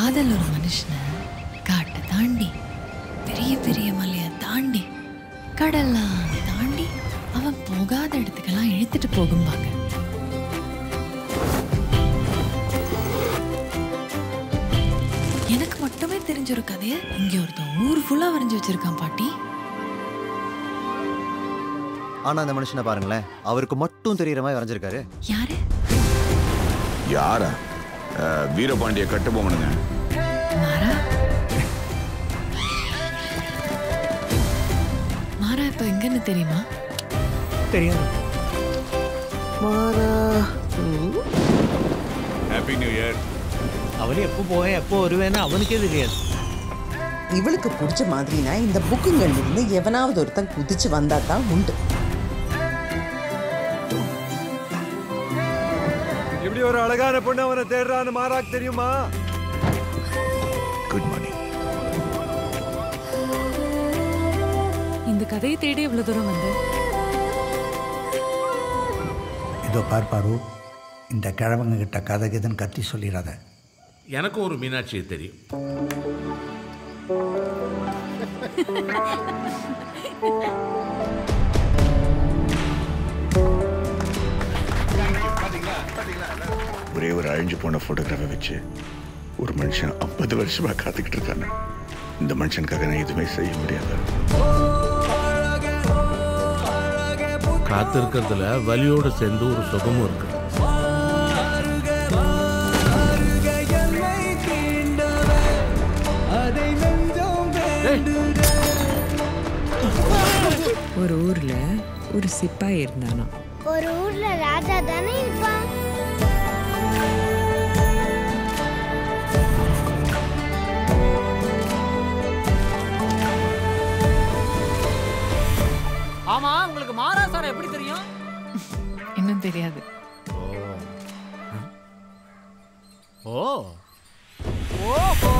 காதல் ஒரு மனுஷனை காட்டை தாண்டி பெரிய பெரிய மலையை தாண்டி கடல்லாம் தாண்டி அவன் போகாத இடத்துக்கெல்லாம் இழுத்துட்டு போகும்பாங்க எனக்கு மட்டுமே தெரிஞ்ச ஒரு கதையை இங்க ஒருத்தன் ஊர் ஃபுல்லா வரைஞ்சு வச்சிருக்கான் பாட்டி ஆனா அந்த மனுஷனை பாருங்களேன் அவருக்கு மட்டும் தெரியற மாதிரி வரைஞ்சிருக்காரு யாரு யாரா அஹ், வீரபாண்டிய கட்டுபொம்மனுங்க மாறா மாறா இப்ப எங்கன்னு தெரியுமா தெரியாது ஹாப்பி நியூ இயர் அவன் எப்போ போவேன் எப்போ வருவேன்னு அவனுக்கே தெரியாது இவளுக்கு பிடிச்ச மாதிரினா இந்த புக்குங்கள்ல இருந்து எவனாவது ஒருத்தன் குதிச்சு வந்தா தான் உண்டு இப்படி ஒரு அழகான பொண்ணு அவனை தேடுறான்னு மாறாக்கு தெரியுமா குட் மார்னிங் இந்த கதையை தேடி இவ்வளவு தூரம் வந்து இதோ பார் பாரு இந்த கிழவங்க கிட்ட கதை கதைன்னு கத்தி சொல்லிடாத எனக்கும் ஒரு மீனாட்சியை தெரியும் ஒரே ஒரு அழிஞ்சு போன போட்டோகிராஃபை வச்சு ஒரு மனுஷன் ஐம்பது வருஷமா காத்துக்கிட்டு இருக்காங்க இந்த மனுஷனுக்காக நான் எதுவுமே செய்ய முடியாது காத்திருக்கிறதுல வலியோட சேர்ந்து ஒரு சுகமும் இருக்கு ஒரு ஊர்ல ஒரு சிப்பாய் இருந்தானா ஒரு ஊர்ல ராஜா தானே இருப்பான் ஆமா உங்களுக்கு மாறா சார் எப்படி தெரியும் இன்னும் தெரியாது ஓ ஓஹோ